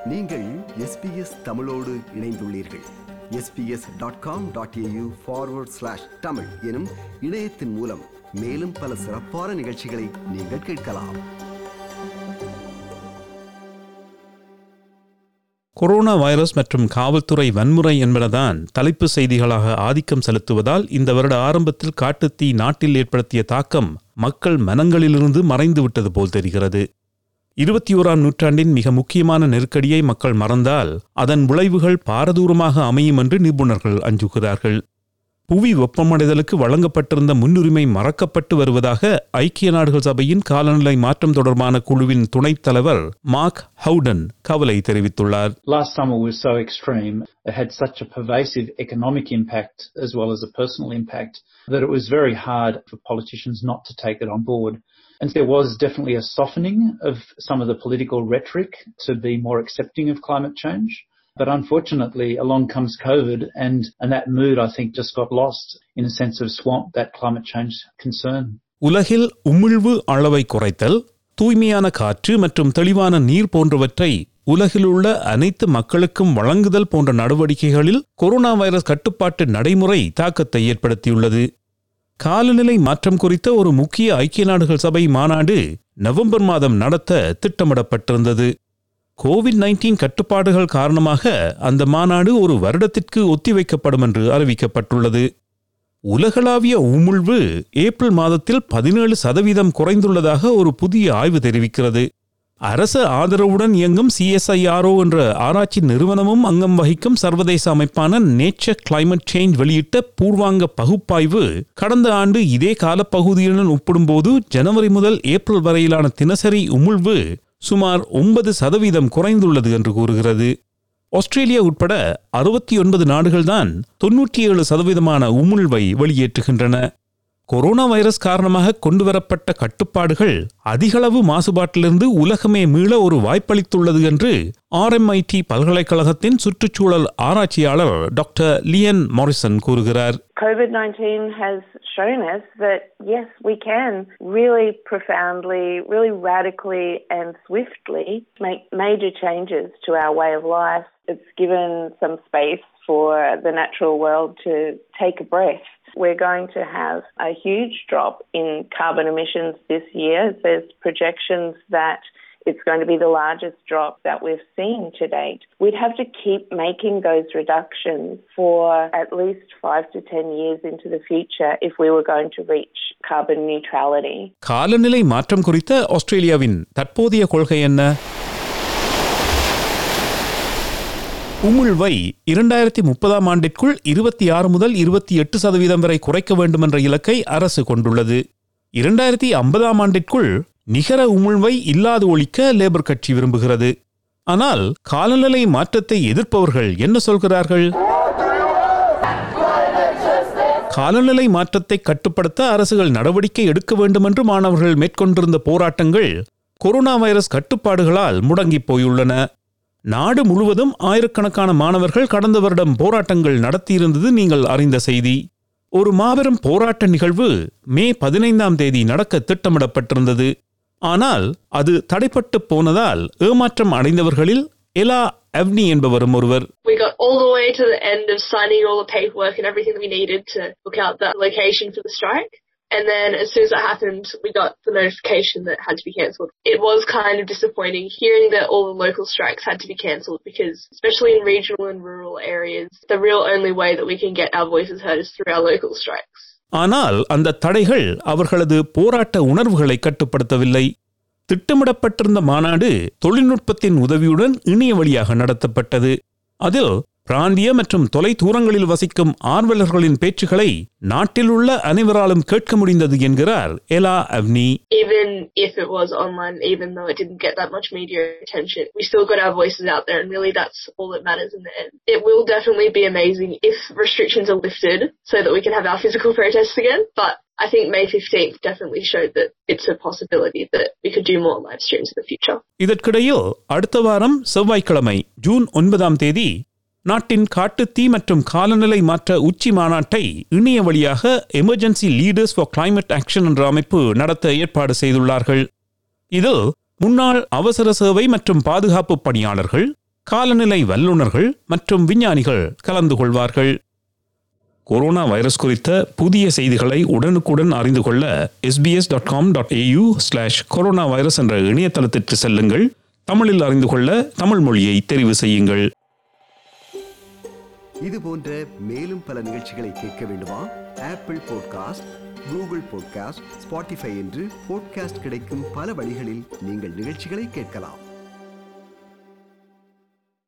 நீங்கள் எஸ்பிஎஸ் தமிழோடு இணைந்துள்ளீர்கள் SBS dot com dot AU forward slash Tamil எனும் இணையத்தின் மூலம் மேலும் பல சிறப்பான நிகழ்ச்சிகளை நீங்கள் கேட்கலாம் கொரோனா வைரஸ் மற்றும் காவல்துறை வன்முறை என்பனதான் தலைப்பு செய்திகளாக ஆதிக்கம் செலுத்துவதால் இந்த வருட ஆரம்பத்தில் காட்டுத்தீ நாட்டில் ஏற்படுத்திய தாக்கம் மக்கள் மனங்களிலிருந்து மறைந்துவிட்டது போல் தெரிகிறது இருபத்தி ஓராம் நூற்றாண்டின் மிக முக்கியமான நெருக்கடியை மக்கள் மறந்தால் அதன் விளைவுகள் பாரதூரமாக அமையும் என்று நிபுணர்கள் அஞ்சுகிறார்கள் புவி வெப்பமடைதலுக்கு வழங்கப்பட்டிருந்த முன்னுரிமை மறக்கப்பட்டு வருவதாக ஐக்கிய நாடுகள் சபையின் காலநிலை மாற்றம் தொடர்பான குழுவின் துணைத் தலைவர் மார்க் ஹவுடன் கவலை தெரிவித்துள்ளார் Last summer was so extreme, it had such a pervasive economic impact as well as a personal impact that it was very hard for politicians not to take it on board. And there was definitely a softening of some of the political rhetoric to be more accepting of climate change. But unfortunately, along comes COVID and, and that mood, I think, just got lost in a sense of swamp that climate change concern. உலகில் உமிழ்வு அளவை குறைத்தல் தூய்மையான காற்று மற்றும் தெளிவான நீர் போன்றவற்றை உலகில் உள்ள அனைத்து மக்களுக்கும் வழங்குதல் போன்ற நடவடிக்கைகளில் கொரோனா வைரஸ் கட்டுப்பாட்டு நடைமுறை தாக்கத்தை ஏற்படுத்தியுள்ளது காலநிலை மாற்றம் குறித்த ஒரு முக்கிய ஐக்கிய நாடுகள் சபை மாநாடு நவம்பர் மாதம் நடத்த திட்டமிடப்பட்டிருந்தது கோவிட் நைன்டீன் கட்டுப்பாடுகள் காரணமாக அந்த மாநாடு ஒரு வருடத்திற்கு ஒத்திவைக்கப்படும் என்று அறிவிக்கப்பட்டுள்ளது உலகளாவிய உமிழ்வு ஏப்ரல் மாதத்தில் பதினேழு சதவீதம் குறைந்துள்ளதாக ஒரு புதிய ஆய்வு தெரிவிக்கிறது அரச ஆதரவுடன் இயங்கும் சிஎஸ்ஐஆர்ஓ என்ற ஆராய்ச்சி நிறுவனமும் அங்கம் வகிக்கும் சர்வதேச அமைப்பான நேச்சர் கிளைமேட் சேஞ்ச் வெளியிட்ட பூர்வாங்க பகுப்பாய்வு கடந்த ஆண்டு இதே காலப்பகுதியுடன் ஒப்பிடும்போது ஜனவரி முதல் ஏப்ரல் வரையிலான தினசரி உமிழ்வு சுமார் ஒன்பது சதவீதம் குறைந்துள்ளது என்று கூறுகிறது ஆஸ்திரேலியா உட்பட அறுபத்தி ஒன்பது நாடுகள்தான் தொன்னூற்றி ஏழு சதவீதமான உமிழ்வை வெளியேற்றுகின்றன கொரோனா வைரஸ் காரணமாக கொண்டுவரப்பட்ட கட்டுப்பாடுகள் அதிகளவு மாசுபாட்டிலிருந்து உலகமே மீள ஒரு வாய்ப்பளித்துள்ளது என்று ஆர்எம்ஐடி பல்கலைக்கழகத்தின் சுற்றுச்சூழல் ஆராய்ச்சியாளர் டாக்டர் லியன் மாரிசன் கூறுகிறார் COVID 19 has shown us that yes, we can really profoundly, really radically, and swiftly make major changes to our way of life. It's given some space for the natural world to take a breath. We're going to have a huge drop in carbon emissions this year. There's projections that it's going to be the largest drop that we've seen to date. We'd have to keep making those reductions for at least five to ten years into the future if we were going to reach carbon neutrality. காலநிலை மாற்றம் குறித்த ஆஸ்திரேலியாவின் தற்போதைய கொள்கை என்ன உமிழ்வை இரண்டாயிரத்தி முப்பதாம் ஆண்டிற்குள் இருபத்தி ஆறு முதல் இருபத்தி எட்டு சதவீதம் வரை குறைக்க வேண்டும் என்ற இலக்கை அரசு கொண்டுள்ளது இரண்டாயிரத்தி ஐம்பதாம் ஆண்டிற்குள் நிகர உமிழ்வை இல்லாது ஒழிக்க லேபர் கட்சி விரும்புகிறது ஆனால் காலநிலை மாற்றத்தை எதிர்ப்பவர்கள் என்ன சொல்கிறார்கள் காலநிலை மாற்றத்தை கட்டுப்படுத்த அரசுகள் நடவடிக்கை எடுக்க வேண்டும் என்று மாணவர்கள் மேற்கொண்டிருந்த போராட்டங்கள் கொரோனா வைரஸ் கட்டுப்பாடுகளால் முடங்கிப் போயுள்ளன நாடு முழுவதும் ஆயிரக்கணக்கான மாணவர்கள் கடந்த வருடம் போராட்டங்கள் நடத்தியிருந்தது நீங்கள் அறிந்த செய்தி ஒரு மாபெரும் போராட்ட நிகழ்வு மே பதினைந்தாம் தேதி நடக்க திட்டமிடப்பட்டிருந்தது ஆனால் அது தடைப்பட்டு போனதால் ஏமாற்றம் அடைந்தவர்களில் எலா அவ்னி என்பவரும் ஒருவர் We got all the way to the end of signing all the paperwork and everything that we needed to book out the location for the strike. And then as soon as that happened, we got the notification that it had to be cancelled. It was kind of disappointing hearing that all the local strikes had to be cancelled because, especially in regional and rural areas, the real only way that we can get our voices heard is through our local strikes. ஆனால் அந்த தடைகள் அவர்களது போராட்ட உணர்வுகளை கட்டுப்படுத்தவில்லை திட்டமிடப்பட்டிருந்த மாநாடு தொழில்நுட்பத்தின் உதவியுடன் இணைய வழியாக நடத்தப்பட்டது அதில் பிராந்திய மற்றும் தொலை தூரங்களில் வசிக்கும் ஆர்வலர்களின் பேச்சுகளை நாட்டில் உள்ள அனைவராலும் கேட்க முடிந்தது என்கிறார் எலா Avni Even if it was online, even though it didn't get that much media attention, we still got our voices out there and really that's all that matters in the end. It will definitely be amazing if restrictions are lifted so that we can have our physical protests again, but I think May 15th definitely showed that it's a possibility that we could do more live streams in the future. இதற்கிடையில் அடுத்த வாரம் செவ்வாய்க்கிழமை June ஒன்பதாம் தேதி நாட்டின் காட்டுத்தீ மற்றும் காலநிலை மாற்ற உச்சி மாநாட்டை இணைய வழியாக emergency leaders for climate action என்ற அமைப்பு நடத்த ஏற்பாடு செய்துள்ளார்கள் இதில் முன்னாள் அவசர சேவை மற்றும் பாதுகாப்பு பணியாளர்கள் காலநிலை வல்லுநர்கள் மற்றும் விஞ்ஞானிகள் கலந்து கொள்வார்கள் கொரோனா வைரஸ் குறித்த புதிய செய்திகளை உடனுக்குடன் அறிந்து கொள்ள SBS dot com dot AU slash coronavirus என்ற இணையதளத்திற்கு செல்லுங்கள் தமிழில் அறிந்து கொள்ள தமிழ் மொழியை தெரிவு செய்யுங்கள் இது போன்ற மேலும் பல நிகழ்ச்சிகளை கேட்க வேண்டுமா Apple podcast Google podcast Spotify என்று பாட்காஸ்ட் கிடைக்கும் பல வழிகளில் நீங்கள் நிகழ்ச்சிகளை கேட்கலாம்